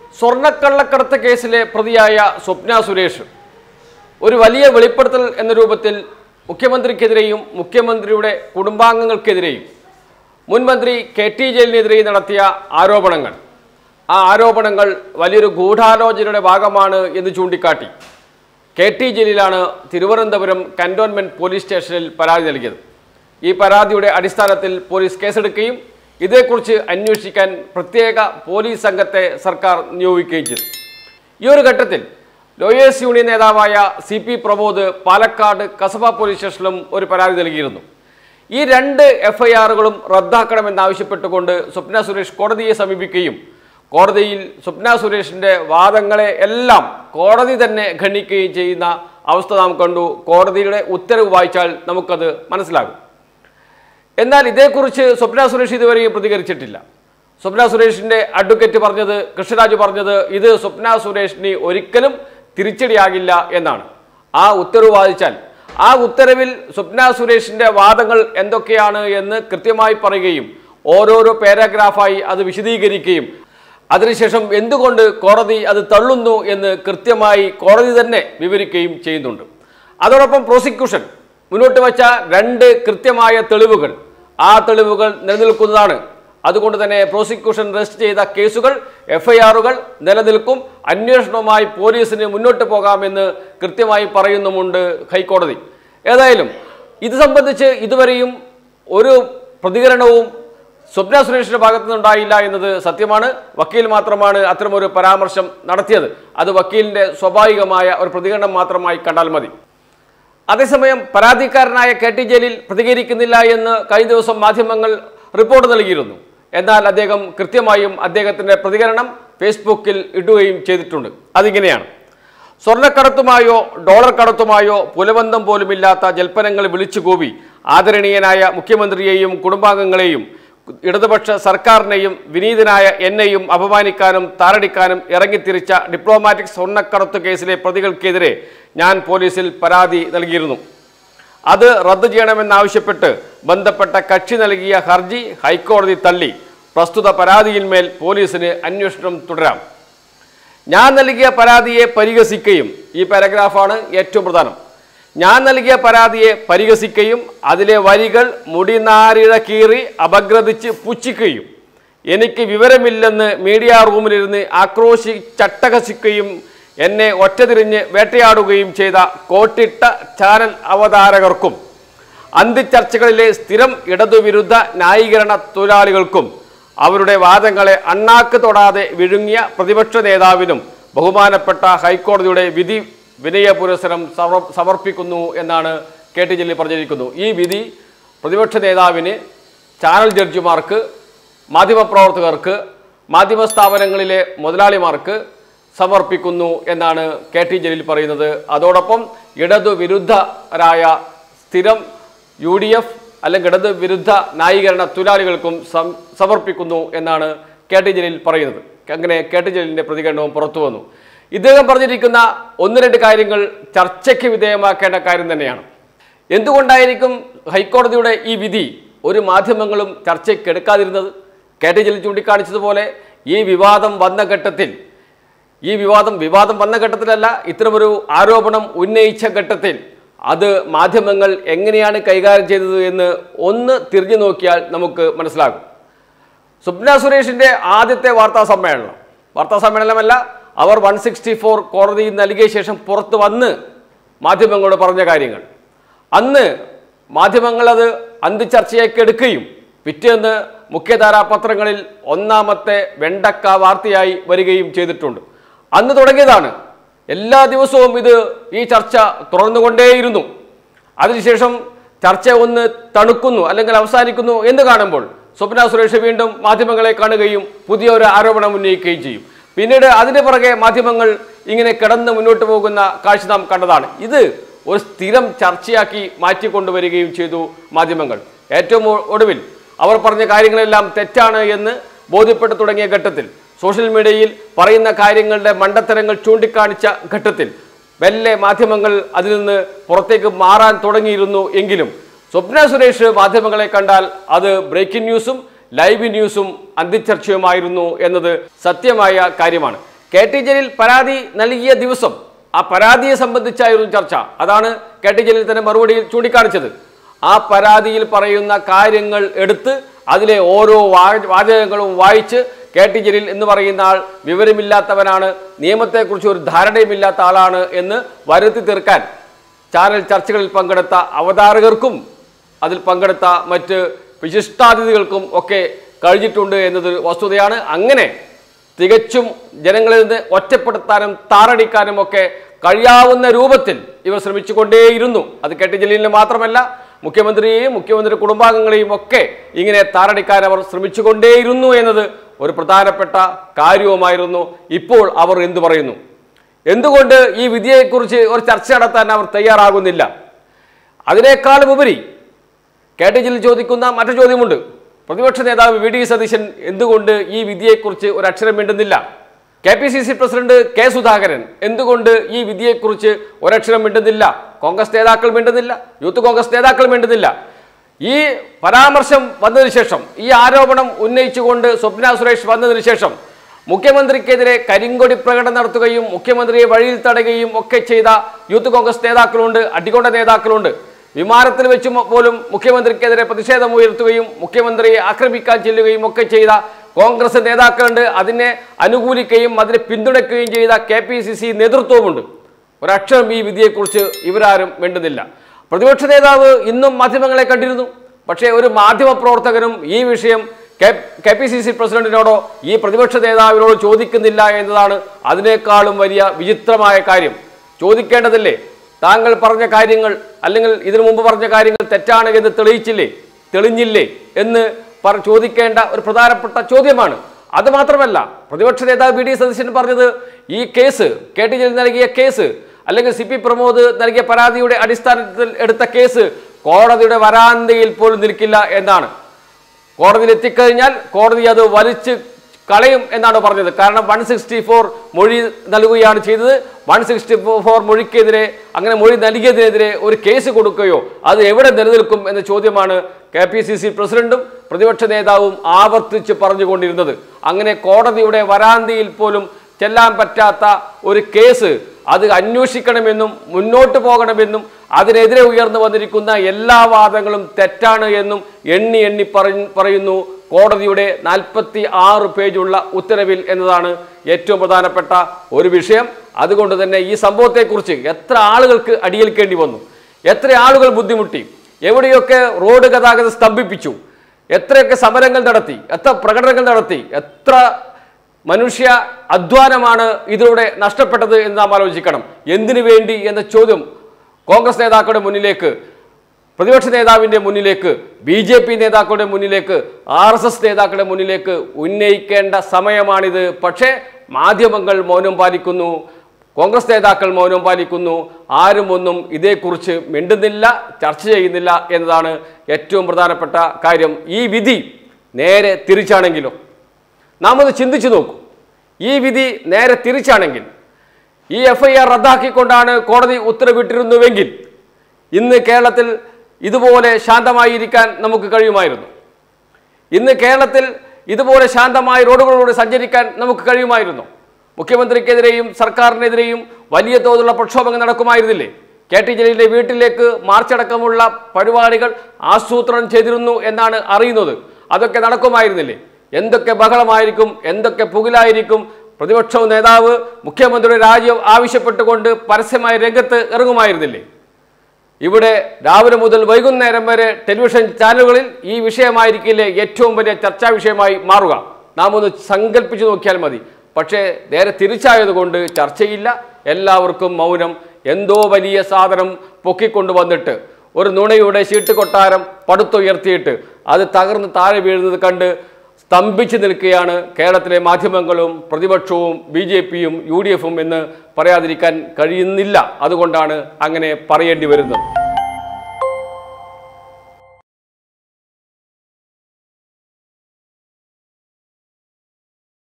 സ്വർണ്ണക്കള്ളക്കടത്ത് കേസിലെ പ്രതിയായ സ്വപ്ന സുരേഷ് ഒരു വലിയ വെളിപ്പെടുത്തൽ എന്ന രൂപത്തിൽ മുഖ്യമന്ത്രിക്കെതിരെയും മുഖ്യമന്ത്രിയുടെ കുടുംബാംഗങ്ങൾക്കെതിരെയും മുൻ മന്ത്രി കെ ടി ജലീലിനെതിരെയും നടത്തിയ ആരോപണങ്ങൾ ആ ആരോപണങ്ങൾ വലിയൊരു ഗൂഢാലോചനയുടെ ഭാഗമാണ് എന്ന് ചൂണ്ടിക്കാട്ടി കെ ടി ജലീലാണ് തിരുവനന്തപുരം കന്റോൺമെന്റ് പോലീസ് സ്റ്റേഷനിൽ പരാതി നൽകിയത് ഈ പരാതിയുടെ അടിസ്ഥാനത്തിൽ പോലീസ് കേസെടുക്കുകയും ഇതേക്കുറിച്ച് അന്വേഷിക്കാൻ പ്രത്യേക പോലീസ് സംഘത്തെ സർക്കാർ നിയോഗിക്കുകയും ചെയ്തു ഈ ഒരു ഘട്ടത്തിൽ ലോയേഴ്സ് യൂണിയൻ നേതാവായ C P Pramod Palakkad Kasaba police സ്റ്റേഷനിലും ഒരു പരാതി നൽകിയിരുന്നു ഈ രണ്ട് എഫ്ഐആറുകളും റദ്ദാക്കണമെന്നാവശ്യപ്പെട്ടുകൊണ്ട് സ്വപ്ന സുരേഷ് കോടതിയെ സമീപിക്കുകയും കോടതിയിൽ സ്വപ്ന സുരേഷിന്റെ വാദങ്ങളെ എല്ലാം കോടതി തന്നെ ഖണ്ഡിക്കുകയും ചെയ്യുന്ന അവസ്ഥ നാം കണ്ടു കോടതിയുടെ ഉത്തരവ് വായിച്ചാൽ നമുക്കത് മനസ്സിലാകും എന്നാൽ ഇതേക്കുറിച്ച് സ്വപ്ന സുരേഷ് ഇതുവരെയും പ്രതികരിച്ചിട്ടില്ല സ്വപ്ന സുരേഷിന്റെ അഡ്വക്കേറ്റ് പറഞ്ഞത് കൃഷ്ണരാജ് പറഞ്ഞത് ഇത് സ്വപ്ന സുരേഷിന് ഒരിക്കലും തിരിച്ചടിയാകില്ല എന്നാണ് ആ ഉത്തരവ് വാദിച്ചാൽ ആ ഉത്തരവിൽ സ്വപ്ന സുരേഷിന്റെ വാദങ്ങൾ എന്തൊക്കെയാണ് എന്ന് കൃത്യമായി പറയുകയും ഓരോരോ പാരാഗ്രാഫായി അത് വിശദീകരിക്കുകയും അതിനുശേഷം എന്തുകൊണ്ട് കോടതി അത് തള്ളുന്നു എന്ന് കൃത്യമായി കോടതി തന്നെ വിവരിക്കുകയും ചെയ്യുന്നുണ്ട് അതോടൊപ്പം പ്രോസിക്യൂഷൻ മുന്നോട്ട് വച്ച രണ്ട് കൃത്യമായ തെളിവുകൾ ആ തെളിവുകൾ നിലനിൽക്കുന്നതാണ് അതുകൊണ്ട് തന്നെ പ്രോസിക്യൂഷൻ രജിസ്റ്റർ ചെയ്ത കേസുകൾ എഫ്ഐആറുകൾ നിലനിൽക്കും അന്വേഷണവുമായി പോലീസിന് മുന്നോട്ട് പോകാമെന്ന് കൃത്യമായി പറയുന്നുമുണ്ട് ഹൈക്കോടതി ഏതായാലും ഇത് സംബന്ധിച്ച് ഇതുവരെയും ഒരു പ്രതികരണവും സ്വപ്ന സുരേഷിന്റെ ഭാഗത്തു നിന്നുണ്ടായില്ല എന്നത് സത്യമാണ് വക്കീൽ മാത്രമാണ് അത്തരമൊരു പരാമർശം നടത്തിയത് അത് വക്കീലിന്റെ സ്വാഭാവികമായ ഒരു പ്രതികരണം മാത്രമായി കണ്ടാൽ മതി അതേസമയം പരാതിക്കാരനായ കെ ടി ജലീൽ പ്രതികരിക്കുന്നില്ല എന്ന് കഴിഞ്ഞ ദിവസം മാധ്യമങ്ങൾ റിപ്പോർട്ട് നൽകിയിരുന്നു എന്നാൽ അദ്ദേഹം കൃത്യമായും അദ്ദേഹത്തിന്റെ പ്രതികരണം ഫേസ്ബുക്കിൽ ഇടുകയും ചെയ്തിട്ടുണ്ട് അതിങ്ങനെയാണ് സ്വർണ്ണക്കടത്തുമായോ ഡോളർ കടത്തുമായോ പുലബന്ധം പോലുമില്ലാത്ത ജൽപ്പനങ്ങൾ വിളിച്ചു കൂവി ആദരണീയനായ മുഖ്യമന്ത്രിയെയും കുടുംബാംഗങ്ങളെയും ഇടതുപക്ഷ സർക്കാരിനെയും വിനീതനായ എന്നെയും അപമാനിക്കാനും താറടിക്കാനും ഇറങ്ങിത്തിരിച്ച ഡിപ്ലോമാറ്റിക് സ്വർണ്ണക്കടത്ത് കേസിലെ പ്രതികൾക്കെതിരെ ഞാൻ പോലീസിൽ പരാതി നൽകിയിരുന്നു അത് റദ്ദു ചെയ്യണമെന്നാവശ്യപ്പെട്ട് ബന്ധപ്പെട്ട കക്ഷി നൽകിയ ഹർജി ഹൈക്കോടതി തള്ളി പ്രസ്തുത പരാതിയിന്മേൽ പോലീസിന് അന്വേഷണം തുടരാം ഞാൻ നൽകിയ പരാതിയെ പരിഹസിക്കുകയും ഈ പാരഗ്രാഫാണ് ഏറ്റവും പ്രധാനം ഞാൻ നൽകിയ പരാതിയെ പരിഹസിക്കുകയും അതിലെ വരികൾ മുടിനാരിഴ കീറി അപഗ്രഥിച്ച് പുച്ഛിക്കുകയും എനിക്ക് വിവരമില്ലെന്ന് മീഡിയ റൂമിലിരുന്ന് ആക്രോശി ചട്ടഹസിക്കുകയും എന്നെ ഒറ്റതിരിഞ്ഞ് വേട്ടയാടുകയും ചെയ്ത കോട്ടിട്ട ചാനൽ അവതാരകർക്കും അന്തിച്ചർച്ചകളിലെ സ്ഥിരം ഇടതുവിരുദ്ധ ന്യായീകരണ തൊഴിലാളികൾക്കും അവരുടെ വാദങ്ങളെ അണ്ണാക്ക് തൊടാതെ വിഴുങ്ങിയ പ്രതിപക്ഷ നേതാവിനും ബഹുമാനപ്പെട്ട ഹൈക്കോടതിയുടെ വിധി വിനയ പുരസ്സരം സമർ- സമർപ്പിക്കുന്നു എന്നാണ് കെ ടി ജലീൽ പറഞ്ഞിരിക്കുന്നു ഈ വിധി പ്രതിപക്ഷ നേതാവിന് ചാനൽ ജഡ്ജിമാർക്ക് മാധ്യമപ്രവർത്തകർക്ക് മാധ്യമ സ്ഥാപനങ്ങളിലെ മുതലാളിമാർക്ക് സമർപ്പിക്കുന്നു എന്നാണ് കെ ടി ജലീൽ പറയുന്നത് അതോടൊപ്പം ഇടതു വിരുദ്ധരായ സ്ഥിരം യു ഡി എഫ് അല്ലെങ്കിൽ ഇടതു വിരുദ്ധ ന്യായീകരണ തൊഴിലാളികൾക്കും സം- സമർപ്പിക്കുന്നു എന്നാണ് കെ ടി ജലീൽ പറയുന്നത് അങ്ങനെ കെ ടി ജലീലിന്റെ പ്രതികരണവും പുറത്തു വന്നു ഇദ്ദേഹം പറഞ്ഞിരിക്കുന്ന ഒന്ന് രണ്ട് കാര്യങ്ങൾ ചർച്ചയ്ക്ക് വിധേയമാക്കേണ്ട കാര്യം തന്നെയാണ് എന്തുകൊണ്ടായിരിക്കും ഹൈക്കോടതിയുടെ ഈ വിധി ഒരു മാധ്യമങ്ങളും ചർച്ചയ്ക്ക് എടുക്കാതിരുന്നത് കെ ടി ജലീൽ ചൂണ്ടിക്കാണിച്ചതുപോലെ ഈ വിവാദം വന്ന ഘട്ടത്തിൽ ഈ വിവാദം വിവാദം വന്ന ഘട്ടത്തിലല്ല ഇത്തരമൊരു ആരോപണം ഉന്നയിച്ച ഘട്ടത്തിൽ അത് മാധ്യമങ്ങൾ എങ്ങനെയാണ് കൈകാര്യം ചെയ്തത് എന്ന് ഒന്ന് തിരിഞ്ഞു നോക്കിയാൽ നമുക്ക് മനസ്സിലാകും സ്വപ്ന സുരേഷിന്റെ ആദ്യത്തെ വാർത്താ സമ്മേളനം വാർത്താ സമ്മേളനമല്ല അവർ വൺ സിക്സ്റ്റി ഫോർ കോടതിയിൽ നൽകിയ ശേഷം പുറത്ത് വന്ന് മാധ്യമങ്ങളോട് പറഞ്ഞ കാര്യങ്ങൾ അന്ന് മാധ്യമങ്ങൾ അത് അന്തിച്ചർച്ചയൊക്കെ എടുക്കുകയും പിറ്റേന്ന് മുഖ്യധാരാ പത്രങ്ങളിൽ ഒന്നാമത്തെ വെണ്ടക്ക വാർത്തയായി വരികയും ചെയ്തിട്ടുണ്ട് അന്ന് തുടങ്ങിയതാണ് എല്ലാ ദിവസവും ഇത് ഈ ചർച്ച തുടർന്നുകൊണ്ടേയിരുന്നു അതിനുശേഷം ചർച്ച ഒന്ന് തണുക്കുന്നു അല്ലെങ്കിൽ അവസാനിക്കുന്നു എന്ന് കാണുമ്പോൾ സ്വപ്ന സുരേഷ് വീണ്ടും മാധ്യമങ്ങളെ കാണുകയും പുതിയ ഒരു ആരോപണം ഉന്നയിക്കുകയും ചെയ്യും പിന്നീട് അതിന് പുറകെ മാധ്യമങ്ങൾ ഇങ്ങനെ കിടന്ന് മുന്നോട്ട് പോകുന്ന കാഴ്ച നാം കണ്ടതാണ് ഇത് ഒരു സ്ഥിരം ചർച്ചയാക്കി മാറ്റിക്കൊണ്ടുവരികയും ചെയ്തു മാധ്യമങ്ങൾ ഏറ്റവും ഒ- ഒടുവിൽ അവർ പറഞ്ഞ കാര്യങ്ങളെല്ലാം തെറ്റാണ് എന്ന് ബോധ്യപ്പെട്ടു തുടങ്ങിയ ഘട്ടത്തിൽ സോഷ്യൽ മീഡിയയിൽ പറയുന്ന കാര്യങ്ങളുടെ മണ്ടത്തരങ്ങൾ ചൂണ്ടിക്കാണിച്ച ഘട്ടത്തിൽ മെല്ലെ മാധ്യമങ്ങൾ അതിൽ നിന്ന് പുറത്തേക്ക് മാറാൻ തുടങ്ങിയിരുന്നു എങ്കിലും സ്വപ്ന സുരേഷ് മാധ്യമങ്ങളെ കണ്ടാൽ അത് ബ്രേക്കിംഗ് ന്യൂസും ലൈവ് ന്യൂസും അന്തിച്ചർച്ചയുമായിരുന്നു എന്നത് സത്യമായ കാര്യമാണ് കെ ടി ജലീൽ പരാതി നൽകിയ ദിവസം ആ പരാതിയെ സംബന്ധിച്ചായിരുന്നു ചർച്ച അതാണ് കെ ടി ജലീൽ തന്നെ മറുപടിയിൽ ചൂണ്ടിക്കാണിച്ചത് ആ പരാതിയിൽ പറയുന്ന കാര്യങ്ങൾ എടുത്ത് അതിലെ ഓരോ വാ- വാചകങ്ങളും വായിച്ച് കെ ടി ജലീൽ എന്ന് പറയുന്ന ആൾ വിവരമില്ലാത്തവനാണ് നിയമത്തെക്കുറിച്ച് ഒരു ധാരണയുമില്ലാത്ത ആളാണ് എന്ന് വരുത്തി തീർക്കാൻ ചാനൽ ചർച്ചകളിൽ പങ്കെടുത്ത അവതാരകർക്കും അതിൽ പങ്കെടുത്ത മറ്റ് വിശിഷ്ടാതിഥികൾക്കും ഒക്കെ കഴിഞ്ഞിട്ടുണ്ട് എന്നത് വസ്തുതയാണ് അങ്ങനെ തികച്ചും ജനങ്ങളിൽ നിന്ന് ഒറ്റപ്പെടുത്താനും താറടിക്കാനും ഒക്കെ കഴിയാവുന്ന രൂപത്തിൽ ഇവർ ശ്രമിച്ചുകൊണ്ടേയിരുന്നു അത് കെ ടി ജലീലിന് മാത്രമല്ല മുഖ്യമന്ത്രിയെയും മുഖ്യമന്ത്രി കുടുംബാംഗങ്ങളെയും ഒക്കെ ഇങ്ങനെ താറടിക്കാൻ അവർ ശ്രമിച്ചുകൊണ്ടേയിരുന്നു എന്നത് ഒരു പ്രധാനപ്പെട്ട കാര്യവുമായിരുന്നു ഇപ്പോൾ അവർ എന്തു പറയുന്നു എന്തുകൊണ്ട് ഈ വിധിയെക്കുറിച്ച് ഒരു ചർച്ച നടത്താൻ അവർ തയ്യാറാകുന്നില്ല അതിനേക്കാളും ഉപരി കെ ടി ജലീൽ ചോദിക്കുന്ന മറ്റു ചോദ്യമുണ്ട് പ്രതിപക്ഷ നേതാവ് വി ഡി സതീശൻ എന്തുകൊണ്ട് ഈ വിധിയെക്കുറിച്ച് ഒരു അക്ഷരം മിണ്ടുന്നില്ല K P C C president K Sudhakaran എന്തുകൊണ്ട് ഈ വിധിയെക്കുറിച്ച് ഒരക്ഷരം മിണ്ടുന്നില്ല കോൺഗ്രസ് നേതാക്കൾ മിണ്ടുന്നില്ല യൂത്ത് കോൺഗ്രസ് നേതാക്കൾ മിണ്ടുന്നില്ല ഈ പരാമർശം വന്നതിന് ശേഷം ഈ ആരോപണം ഉന്നയിച്ചുകൊണ്ട് സ്വപ്ന സുരേഷ് വന്നതിന് ശേഷം മുഖ്യമന്ത്രിക്കെതിരെ കരിങ്കൊടി പ്രകടനം നടത്തുകയും മുഖ്യമന്ത്രിയെ വഴിയിൽ തടയുകയും ഒക്കെ ചെയ്ത യൂത്ത് കോൺഗ്രസ് നേതാക്കളുണ്ട് അടികൊണ്ട നേതാക്കളുണ്ട് വിമാനത്തിൽ വെച്ച് മ- പോലും മുഖ്യമന്ത്രിക്കെതിരെ പ്രതിഷേധം ഉയർത്തുകയും മുഖ്യമന്ത്രിയെ ആക്രമിക്കാൻ ചെല്ലുകയും ഒക്കെ ചെയ്ത കോൺഗ്രസ് നേതാക്കളുണ്ട് അതിനെ അനുകൂലിക്കുകയും അതിനെ പിന്തുണയ്ക്കുകയും ചെയ്ത കെ പി സി സി നേതൃത്വവുമുണ്ട് ഒരക്ഷരം ഈ വിധിയെക്കുറിച്ച് ഇവരാരും വേണ്ടുന്നില്ല പ്രതിപക്ഷ നേതാവ് ഇന്നും മാധ്യമങ്ങളെ കണ്ടിരുന്നു പക്ഷേ ഒരു മാധ്യമ പ്രവർത്തകനും ഈ വിഷയം കെ പി സി സി പ്രസിഡന്റിനോടോ ഈ പ്രതിപക്ഷ നേതാവിനോട് ചോദിക്കുന്നില്ല എന്നതാണ് അതിനേക്കാളും വലിയ വിചിത്രമായ കാര്യം ചോദിക്കേണ്ടതില്ലേ താങ്കൾ പറഞ്ഞ കാര്യങ്ങൾ അല്ലെങ്കിൽ ഇതിനു മുമ്പ് പറഞ്ഞ കാര്യങ്ങൾ തെറ്റാണ് എന്ന് തെളിയിച്ചില്ലേ തെളിഞ്ഞില്ലേ എന്ന് പറ ചോദിക്കേണ്ട ഒരു പ്രധാനപ്പെട്ട ചോദ്യമാണ് അത് മാത്രമല്ല പ്രതിപക്ഷ നേതാവ് ബി ഡി സതീശൻ പറഞ്ഞത് ഈ കേസ് കെ ടി ജലീൽ നൽകിയ കേസ് അല്ലെങ്കിൽ സി പി പ്രമോദ് നൽകിയ പരാതിയുടെ അടിസ്ഥാനത്തിൽ എടുത്ത കേസ് കോടതിയുടെ വരാന്തയിൽ പോലും നിൽക്കില്ല എന്നാണ് കോടതിയിൽ എത്തിക്കഴിഞ്ഞാൽ കോടതി അത് വലിച്ച് കളയും എന്നാണ് പറഞ്ഞത് കാരണം വൺ സിക്സ്റ്റി ഫോർ മൊഴി നൽകുകയാണ് ചെയ്തത് വൺ സിക്സ്റ്റി ഫോർ മൊഴിക്കെതിരെ അങ്ങനെ മൊഴി നൽകിയതിനെതിരെ ഒരു കേസ് കൊടുക്കുകയോ അത് എവിടെ നിലനിൽക്കും എന്ന ചോദ്യമാണ് കെ പി സി സി പ്രസിഡന്റും പ്രതിപക്ഷ നേതാവും ആവർത്തിച്ച് പറഞ്ഞുകൊണ്ടിരുന്നത് അങ്ങനെ കോടതിയുടെ വരാന്തിയിൽ പോലും ചെല്ലാൻ പറ്റാത്ത ഒരു കേസ് അത് അന്വേഷിക്കണമെന്നും മുന്നോട്ട് പോകണമെന്നും അതിനെതിരെ ഉയർന്നു വന്നിരിക്കുന്ന എല്ലാ വാദങ്ങളും തെറ്റാണ് എന്നും എണ്ണി എണ്ണി പറ- പറയുന്നു കോടതിയുടെ നാൽപ്പത്തി ആറ് പേജുള്ള ഉത്തരവിൽ എന്നതാണ് ഏറ്റവും പ്രധാനപ്പെട്ട ഒരു വിഷയം അതുകൊണ്ട് തന്നെ ഈ സംഭവത്തെക്കുറിച്ച് എത്ര ആളുകൾക്ക് അടിയേൽക്കേണ്ടി വന്നു എത്ര ആളുകൾ ബുദ്ധിമുട്ടി എവിടെയൊക്കെ റോഡ് ഗതാഗതം സ്തംഭിപ്പിച്ചു എത്രയൊക്കെ സമരങ്ങൾ നടത്തി എത്ര പ്രകടനങ്ങൾ നടത്തി എത്ര മനുഷ്യ അധ്വാനമാണ് ഇതിലൂടെ നഷ്ടപ്പെട്ടത് എന്ന് നാം ആലോചിക്കണം എന്തിനു വേണ്ടി എന്ന ചോദ്യം കോൺഗ്രസ് നേതാക്കളുടെ മുന്നിലേക്ക് പ്രതിപക്ഷ നേതാവിൻ്റെ മുന്നിലേക്ക് ബി ജെ പി നേതാക്കളുടെ മുന്നിലേക്ക് ആർ എസ് എസ് നേതാക്കളുടെ മുന്നിലേക്ക് ഉന്നയിക്കേണ്ട സമയമാണിത് പക്ഷേ മാധ്യമങ്ങൾ മൗനം പാലിക്കുന്നു കോൺഗ്രസ് നേതാക്കൾ മൗനം പാലിക്കുന്നു ആരും ഒന്നും ഇതേക്കുറിച്ച് മിണ്ടുന്നില്ല ചർച്ച ചെയ്യുന്നില്ല എന്നതാണ് ഏറ്റവും പ്രധാനപ്പെട്ട കാര്യം ഈ വിധി നേരെ തിരിച്ചാണെങ്കിലോ നാം ഒന്ന് ചിന്തിച്ചു നോക്കൂ ഈ വിധി നേരെ തിരിച്ചാണെങ്കിൽ ഈ എഫ് ഐ ആർ റദ്ദാക്കിക്കൊണ്ടാണ് കോടതി ഉത്തരവിട്ടിരുന്നുവെങ്കിൽ ഇന്ന് കേരളത്തിൽ ഇതുപോലെ ശാന്തമായിരിക്കാൻ നമുക്ക് കഴിയുമായിരുന്നു ഇന്ന് കേരളത്തിൽ ഇതുപോലെ ശാന്തമായി റോഡുകളിലൂടെ സഞ്ചരിക്കാൻ നമുക്ക് കഴിയുമായിരുന്നു മുഖ്യമന്ത്രിക്കെതിരെയും സർക്കാരിനെതിരെയും വലിയ തോതിലുള്ള പ്രക്ഷോഭങ്ങൾ നടക്കുമായിരുന്നില്ലേ കെ ടി ജലീലിന്റെ വീട്ടിലേക്ക് മാർച്ചടക്കമുള്ള പരിപാടികൾ ആസൂത്രണം ചെയ്തിരുന്നു എന്നാണ് അറിയുന്നത് അതൊക്കെ നടക്കുമായിരുന്നില്ലേ എന്തൊക്കെ ബഹളമായിരിക്കും എന്തൊക്കെ പുകിലായിരിക്കും പ്രതിപക്ഷ നേതാവ് മുഖ്യമന്ത്രിയുടെ രാജ്യം ആവശ്യപ്പെട്ടുകൊണ്ട് പരസ്യമായി രംഗത്ത് ഇറങ്ങുമായിരുന്നില്ലേ ഇവിടെ രാവിലെ മുതൽ വൈകുന്നേരം വരെ ടെലിവിഷൻ ചാനലുകളിൽ ഈ വിഷയമായിരിക്കില്ലേ ഏറ്റവും വലിയ ചർച്ചാ വിഷയമായി മാറുക നാം ഒന്ന് സങ്കല്പിച്ചു നോക്കിയാൽ മതി പക്ഷേ നേരെ തിരിച്ചായതുകൊണ്ട് ചർച്ചയില്ല എല്ലാവർക്കും മൗനം എന്തോ വലിയ സാധനം പൊക്കിക്കൊണ്ടു വന്നിട്ട് ഒരു നുണയുടെ ചീട്ട് കൊട്ടാരം പടുത്തുയർത്തിയിട്ട് അത് തകർന്ന് താഴെ വീഴുന്നത് കണ്ട് സ്തംഭിച്ചു നിൽക്കുകയാണ് കേരളത്തിലെ മാധ്യമങ്ങളും പ്രതിപക്ഷവും ബി ജെ പിയും യു ഡി എഫും എന്ന് പറയാതിരിക്കാൻ കഴിയുന്നില്ല അതുകൊണ്ടാണ് അങ്ങനെ പറയേണ്ടി വരുന്നത്